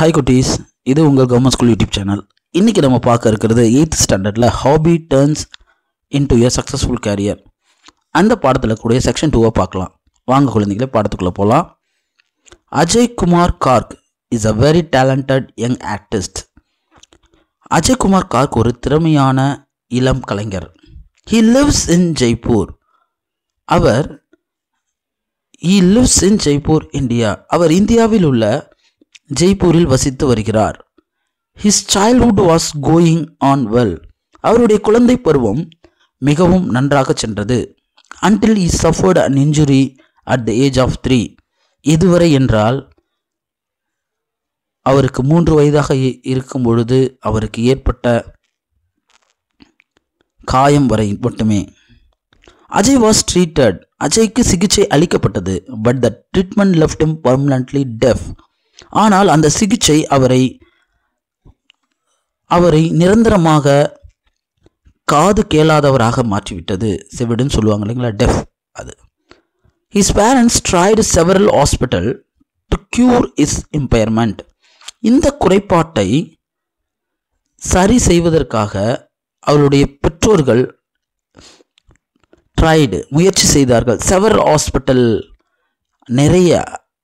Hi குட்டீஸ் இது உங்கள் கவர்மெண்ட் ஸ்கூல் யூடியூப் சேனல் இன்றைக்கி நம்ம பார்க்க இருக்கிறது எயித் ஸ்டாண்டர்டில் hobby turns into a successful career அந்த பாடத்தில் கூடிய செக்ஷன் டூவை பார்க்கலாம் வாங்க குழந்தைகளே பாடத்துக்குள்ளே போகலாம் Ajay Kumar Garg is a very talented young artist Ajay Kumar Garg ஒரு திறமையான இளம் கலைஞர் ஹி லிவ்ஸ் இன் ஜெய்ப்பூர் அவர் he lives in Jaipur India அவர் இந்தியாவில் உள்ள ஜெய்ப்பூரில் வசித்து வருகிறார் his childhood was going on well அவருடைய குழந்தை பருவம் மிகவும் நன்றாக சென்றது until he suffered an injury at the age of three இதுவரை என்றால் அவருக்கு மூன்று வயதாக இ- இருக்கும் பொழுது அவருக்கு ஏற்பட்ட காயம் வரை மட்டுமே அஜய் வாஸ் ட்ரீட்டட் அஜய்க்கு சிகிச்சை அளிக்கப்பட்டது but the treatment left him permanently deaf ஆனால் அந்த சிகிச்சை அவரை அவரை நிரந்தரமாக காது கேளாதவராக மாற்றிவிட்டது செவிடுன்னு சொல்லுவாங்க இல்லைங்களா டெஃப் அது his parents tried several hospital to cure his impairment இந்த குறைபாட்டை சரி செய்வதற்காக அவருடைய பெற்றோர்கள் ட்ரைடு முயற்சி செய்தார்கள் செவரல் ஹாஸ்பிட்டல் நிறைய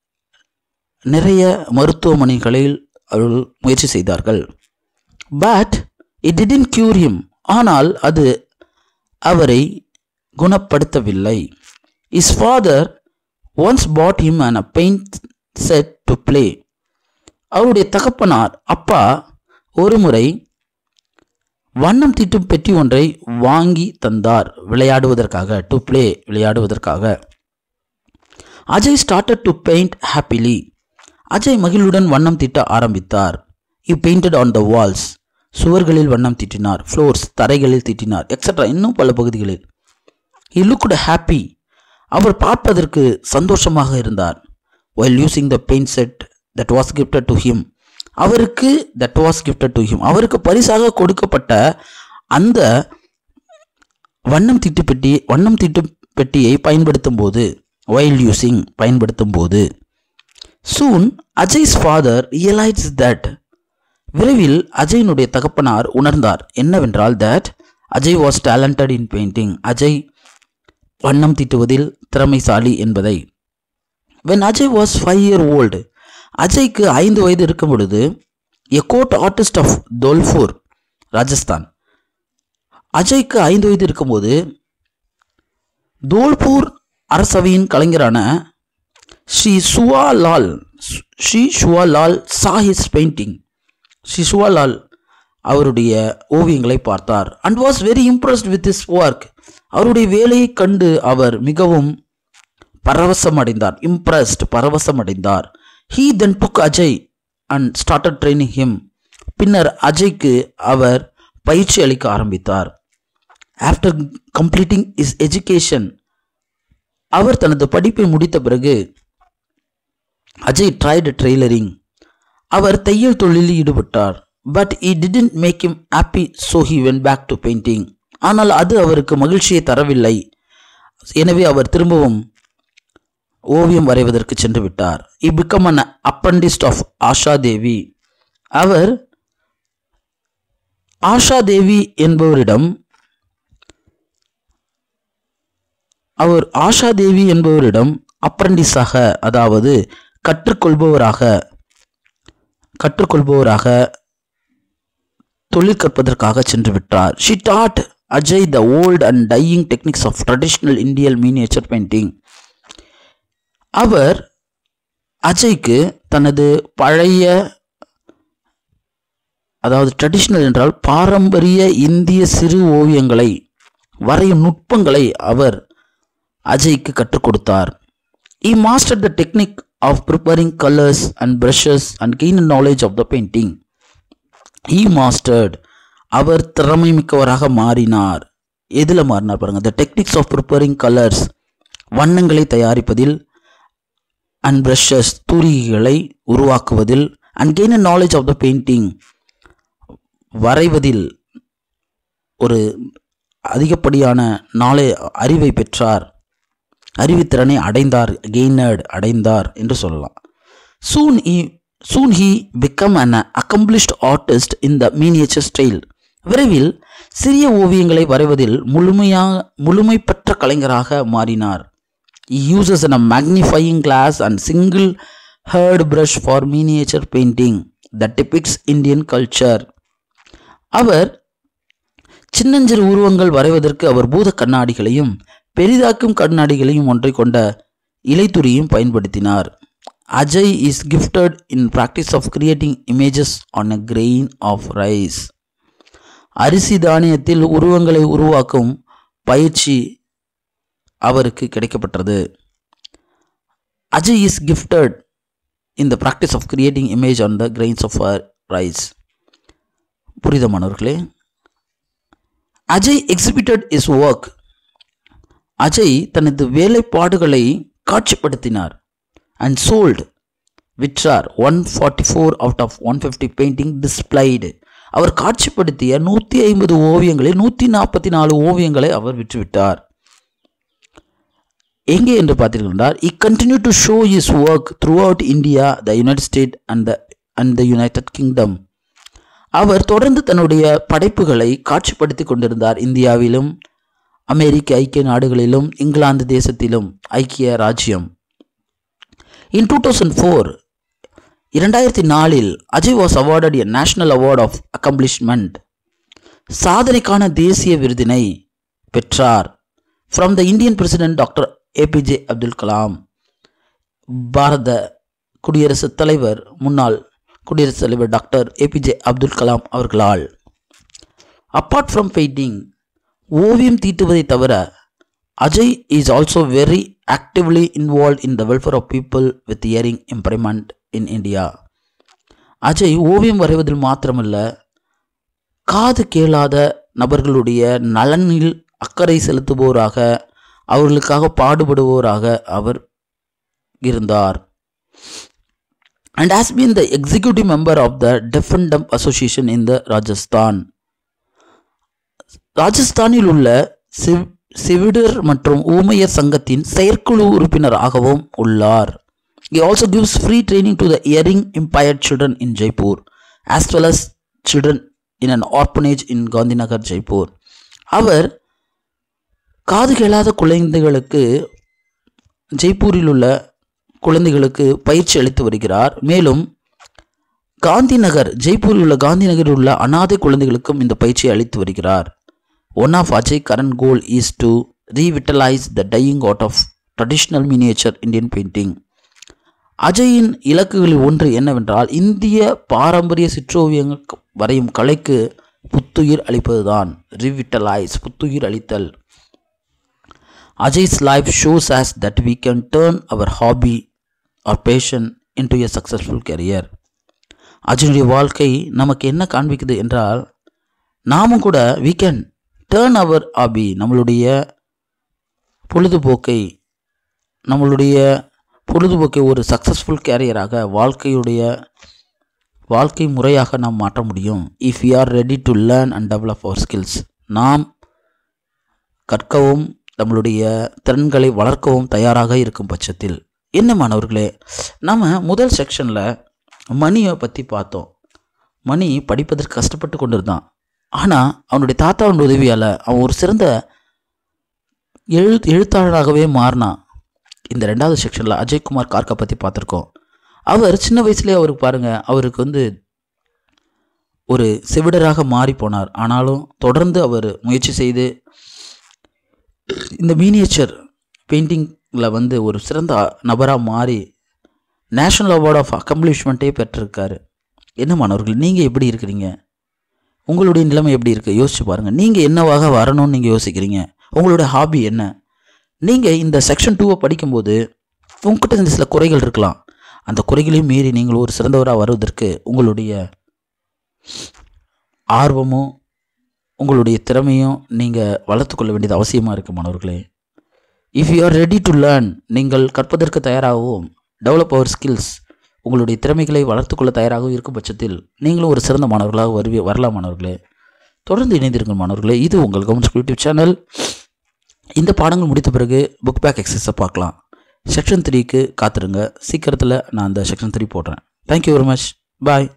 நிறைய மருத்துவமனைகளில் அவர்கள் முயற்சி செய்தார்கள் but it didn't cure him ஆனால் அது அவரை குணப்படுத்தவில்லை his father once bought him an a paint set to play அவருடைய தகப்பனார் அப்பா ஒருமுறை வண்ணம் தீட்டும் பெட்டி ஒன்றை வாங்கி தந்தார் விளையாடுவதற்காக டு ப்ளே விளையாடுவதற்காக அஜய் started to paint happily Ajay மகிழுடன் வண்ணம் தீட்ட ஆரம்பித்தார் he painted on the walls சுவர்களில் வண்ணம் தீட்டினார் ஃப்ளோர்ஸ் தரைகளில் தீட்டினார் எக்ஸட்ரா இன்னும் பல பகுதிகளில் he looked ஹாப்பி அவர் பார்ப்பதற்கு சந்தோஷமாக இருந்தார் while using the paint set that was gifted to him அவருக்கு that was gifted to him அவருக்கு பரிசாக கொடுக்கப்பட்ட அந்த வண்ணம் தீட்டு பெட்டி வண்ணம் தீட்டு பெட்டியை பயன்படுத்தும் போது while யூசிங் பயன்படுத்தும் போது soon Ajay's father realise that விரைவில் அஜயினுடைய தகப்பனார் உணர்ந்தார் என்னவென்றால் that Ajay was talented in painting Ajay வண்ணம் தீட்டுவதில் திறமைசாலி என்பதை when Ajay was five year old அஜய்க்கு ஐந்து வயது இருக்கும் பொழுது a court artist of Dholpur Rajasthan அஜய்க்கு ஐந்து வயது இருக்கும்போது தோல்பூர் அரசவையின் கலைஞரான ஸ்ரீ சுவா லால் ஸ்ரீ சுவா லால் சா ஹிஸ் பெயிண்டிங் ஸ்ரீ சுவா லால் அவருடைய ஓவியங்களை பார்த்தார் and was very impressed with his work அவருடைய வேலையை கண்டு அவர் மிகவும் பரவசம் அடைந்தார் இம்ப்ரெஸ்ட் பரவசம் அடைந்தார் he then took Ajay and started training him பின்னர் அஜய்க்கு அவர் பயிற்சி அளிக்க ஆரம்பித்தார் ஆஃப்டர் கம்ப்ளீட்டிங் இஸ் எஜுகேஷன் அவர் தனது படிப்பை முடித்த பிறகு அஜய் ட்ரைடு ட்ரெய்லரிங் அவர் தையல் தொழிலில் ஈடுபட்டார் but he didn't make him happy so he went back to painting ஆனால் அது அவருக்கு மகிழ்ச்சியை தரவில்லை எனவே அவர் திரும்பவும் ஓவியம் வரைவதற்கு சென்று விட்டார் he became an apprentice of Asha Devi அவர் ஆஷா தேவி என்பவரிடம் அவர் ஆஷா தேவி என்பவரிடம் அப்ரண்டிஸாக அதாவது கற்றுக்கொள்பவராக கற்றுக்கொள்பவராக தொழில் கற்பதற்காக சென்று விட்டார் she taught Ajay the old and dying techniques of traditional Indian miniature painting அவர் அஜய்க்கு தனது பழைய அதாவது ட்ரெடிஷ்னல் என்றால் பாரம்பரிய இந்திய சிறு ஓவியங்களை வரையும் நுட்பங்களை அவர் அஜய்க்கு கற்றுக் கொடுத்தார் he mastered the technique of preparing colors and brushes and gained knowledge of the painting he mastered அவர் திறமை மிக்கவராக மாறினார் எதில் மாறினார் பாருங்க the techniques of preparing colors வண்ணங்களை தயாரிப்பதில் அண்ட் brushes தூரிகைகளை உருவாக்குவதில் and gain a knowledge of the painting வரைவதில் ஒரு அதிகப்படியான நாளை அறிவை பெற்றார் அறிவுத்திறனை அடைந்தார் கெய்னர்ட் அடைந்தார் என்று சொல்லலாம் சூன் இ soon he become an accomplished artist in the miniature style விரைவில் சிறிய ஓவியங்களை வரைவதில் முழுமையா முழுமை பெற்ற கலைஞராக மாறினார் He uses a magnifying glass and single haired brush for miniature painting that depicts Indian culture. அவர் சின்னஞ்சிறு உருவங்கள் வரைவதற்கு அவர் பூத கண்ணாடிகளையும் பெரிதாக்கும் கண்ணாடிகளையும் ஒன்றை கொண்ட இலைத்துறியும் பயன்படுத்தினார் Ajay is gifted in practice of creating images on a grain of rice அரிசி தானியத்தில் உருவங்களை உருவாக்கும் பயிற்சி அவருக்கு கிடைக்கப்பட்டது Ajay is gifted in the practice of creating image on the grains of rice புரியுதா மாணவர்களே Ajay exhibited is work Ajay தனது வேலைப்பாடுகளை காட்சிப்படுத்தினார் அண்ட் சோல்டு விற்றார் one forty four out of one fifty painting displayed அவர் காட்சிப்படுத்திய நூற்றி ஐம்பது ஓவியங்களில் நூற்றி நாற்பத்தி நாலு ஓவியங்களை அவர் விற்றுவிட்டார் எங்கே என்று பார்த்தீர்கள் என்றால் he continue to show is work throughout India the United State and the and the United Kingdom அவர் தொடர்ந்து தன்னுடைய படைப்புகளை காட்சிப்படுத்தி கொண்டிருந்தார் இந்தியாவிலும் அமெரிக்க ஐக்கிய நாடுகளிலும் இங்கிலாந்து தேசத்திலும் ஐக்கிய ராஜ்யம் இன் டூ தௌசண்ட் ஃபோர் இரண்டாயிரத்தி நாலில் Ajay was awarded a national award of accomplishment சாதனைக்கான தேசிய விருதினை பெற்றார் from the Indian president doctor APJ Abdul Kalam பாரத குடியரசுத் தலைவர் முன்னாள் குடியரசுத் தலைவர் டாக்டர் ஏபிஜே அப்துல் கலாம் அவர்களால் அப்பார்ட் ஃப்ரம் பெயிண்டிங் ஓவியம் தீட்டுவதை தவிர Ajay is also very actively involve in the welfare of people with hearing impairment in India Ajay ஓவியம் வரைவதில் மாத்திரமல்ல காது கேளாத நபர்களுடைய நலனில் அக்கறை செலுத்துபவராக அவர்களுக்காக பாடுபடுபவராக அவர் இருந்தார் and has been the executive member of the Deaf and Dumb Association in the Rajasthan. ராஜஸ்தானில் உள்ள சிவ் செவிடர் மற்றும் ஊமையர் சங்கத்தின் செயற்குழு உறுப்பினராகவும் உள்ளார் He also gives free training to the hearing impaired children in Jaipur as well as children in an orphanage in Gandhinagar, Jaipur. அவர் காது கேளாத குழந்தைகளுக்கு ஜெய்ப்பூரில் உள்ள குழந்தைகளுக்கு பயிற்சி அளித்து வருகிறார் மேலும் காந்தி நகர் ஜெய்ப்பூரில் உள்ள காந்தி நகரில் உள்ள அனாதை குழந்தைகளுக்கும் இந்த பயிற்சியை அளித்து வருகிறார் one of Ajay current goal is to revitalise the dying out of traditional miniature Indian painting அஜயின் இலக்குகளில் ஒன்று என்னவென்றால் இந்திய பாரம்பரிய சிற்றோவியங்கள் வரையும் கலைக்கு புத்துயிர் அளிப்பதுதான் ரிவிட்டலைஸ் புத்துயிர் அளித்தல் Ajay's life shows us that we can turn our hobby or passion into a successful career அஜயனுடைய வாழ்க்கை நமக்கு என்ன காண்பிக்குது என்றால் நாமும் கூட we can turn our hobby நம்மளுடைய பொழுதுபோக்கை நம்மளுடைய பொழுதுபோக்கை ஒரு சக்ஸஸ்ஃபுல் கேரியராக வாழ்க்கையுடைய வாழ்க்கை முறையாக நாம் மாற்ற முடியும் if you are ready to learn and develop our skills நாம் கற்கவும் நம்மளுடைய திறன்களை வளர்க்கவும் தயாராக இருக்கும் பட்சத்தில் என்ன மாணவர்களே நம்ம முதல் செக்ஷனில் மணியை பற்றி பார்த்தோம் மணி படிப்பதற்கு கஷ்டப்பட்டு கொண்டிருந்தான் ஆனால் அவனுடைய தாத்தாவின் உதவியால் அவன் ஒரு சிறந்த எழு எழுத்தாளராகவே மாறினான் இந்த ரெண்டாவது செக்ஷனில் அஜய்குமார் கார்கா பற்றி பார்த்துருக்கோம் அவர் சின்ன வயசுலேயே அவருக்கு பாருங்கள் அவருக்கு வந்து ஒரு செவிடராக மாறி போனார் ஆனாலும் தொடர்ந்து அவர் முயற்சி செய்து இந்த மீனியேச்சர் பெயிண்டிங்கில் வந்து ஒரு சிறந்த நபராக மாறி நேஷனல் அவார்ட் ஆஃப் அக்கம்ப்ளிஷ்மெண்ட்டே பெற்றிருக்காரு என்ன மாணவர்கள் நீங்கள் எப்படி இருக்கிறீங்க உங்களுடைய நிலைமை எப்படி இருக்குது யோசிச்சு பாருங்கள் நீங்கள் என்னவாக வரணும்னு நீங்கள் யோசிக்கிறீங்க உங்களுடைய ஹாபி என்ன நீங்கள் இந்த செக்ஷன் டூவை படிக்கும்போது உங்ககிட்ட இந்த சில குறைகள் இருக்கலாம் அந்த குறைகளையும் மீறி நீங்கள் ஒரு சிறந்தவராக வருவதற்கு உங்களுடைய ஆர்வமும் உங்களுடைய திறமையும் நீங்கள் வளர்த்துக்கொள்ள வேண்டியது அவசியமாக இருக்குது மாணவர்களே if you are ready to learn நீங்கள் கற்பதற்கு தயாராகவும் டெவலப் அவர் ஸ்கில்ஸ் உங்களுடைய திறமைகளை வளர்த்துக்கொள்ள தயாராகவும் இருக்கும் பட்சத்தில் நீங்களும் ஒரு சிறந்த மாணவர்களாக வருவி வரலாம் மாணவர்களே தொடர்ந்து இணைந்திருங்கள் மாணவர்களே இது உங்கள் கவர்மெண்ட் யூடியூப் சேனல் இந்த பாடங்கள் முடித்த பிறகு புக் பேக் எக்ஸசைஸை பார்க்கலாம் செக்ஷன் த்ரீக்கு காத்துருங்க சீக்கிரத்தில் நான் அந்த செக்ஷன் த்ரீ போடுறேன் தேங்க்யூ வெரி மச் பாய்